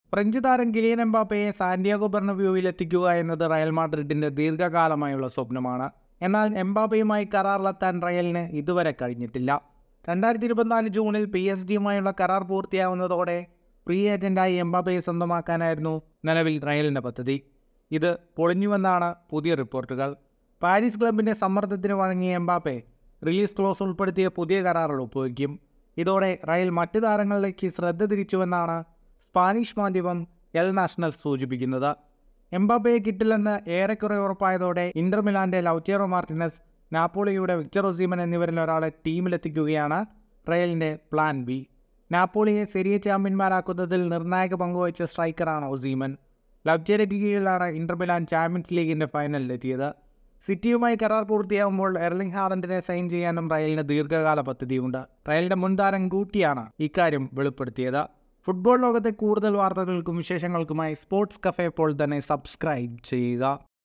French താരം Kylian എംബാപ്പയെ Santiago ബെർണബ്യൂവിൽ എത്തിക്കുക എന്നത് റയൽ മാഡ്രിഡിന്റെ ദീർഘകാലമായുള്ള സ്വപ്നമാണ് എന്നാൽ എംബാപ്പയുമായി കരാറിലെത്താൻ റയലിന് ഇതുവരെ കഴിഞ്ഞിട്ടില്ല രണ്ടായിരത്തി ഇരുപത്തിനാല് ജൂണിൽ പി എസ് ഡിയുമായുള്ള കരാർ പൂർത്തിയാവുന്നതോടെ ഫ്രീ ഏജന്റായി എംബാപ്പയെ സ്വന്തമാക്കാനായിരുന്നു നിലവിൽ റയലിന്റെ പദ്ധതി ഇത് പൊളിഞ്ഞുവെന്നാണ് പുതിയ റിപ്പോർട്ടുകൾ പാരീസ് ക്ലബിന്റെ സമ്മർദ്ദത്തിന് വഴങ്ങിയ എംബാപ്പെ റിലീസ് ക്ലോസ് ഉൾപ്പെടുത്തിയ പുതിയ കരാറിൽ ഒപ്പുവയ്ക്കും ഇതോടെ റയൽ മറ്റ് താരങ്ങളിലേക്ക് ശ്രദ്ധ തിരിച്ചുവെന്നാണ് സ്പാനിഷ് മാധ്യമം എൽ നാഷണൽ സൂചിപ്പിക്കുന്നത് എംബാപ്പയെ കിട്ടില്ലെന്ന് ഏറെക്കുറെ ഉറപ്പായതോടെ ഇന്റർ മിലാന്റെ ലൗറ്റിയറോ മാർട്ടിനസ് നാപ്പോളിയുടെ വിക്ടർ ഒസീമൻ എന്നിവരിൽ ഒരാളെ ടീമിലെത്തിക്കുകയാണ് റയലിന്റെ പ്ലാൻ ബി നാപ്പോളിയെ സെരിയ ചാമ്പ്യന്മാരാക്കുന്നതിൽ നിർണായക പങ്കുവഹിച്ച സ്ട്രൈക്കറാണ് ഒസീമൻ ലബ്ജരയ്ക്ക് കീഴിലാണ് ഇന്റർ മിലാൻ ചാമ്പ്യൻസ് ലീഗിന്റെ ഫൈനലിലെത്തിയത് സിറ്റിയുമായി കരാർ പൂർത്തിയാകുമ്പോൾ എർലിംഗ് ഹാലൻഡിനെ സൈൻ ചെയ്യാനും റയലിന് ദീർഘകാല പദ്ധതിയുണ്ട് റയലിന്റെ മുൻതാരം ഗൂട്ടിയാണ് ഇക്കാര്യം വെളിപ്പെടുത്തിയത് ഫുട്ബോൾ ലോകത്തെ കൂടുതൽ വാർത്തകൾക്കും വിശേഷങ്ങൾക്കുമായി സ്പോർട്സ് കഫേ ഇപ്പോൾ തന്നെ സബ്സ്ക്രൈബ് ചെയ്യുക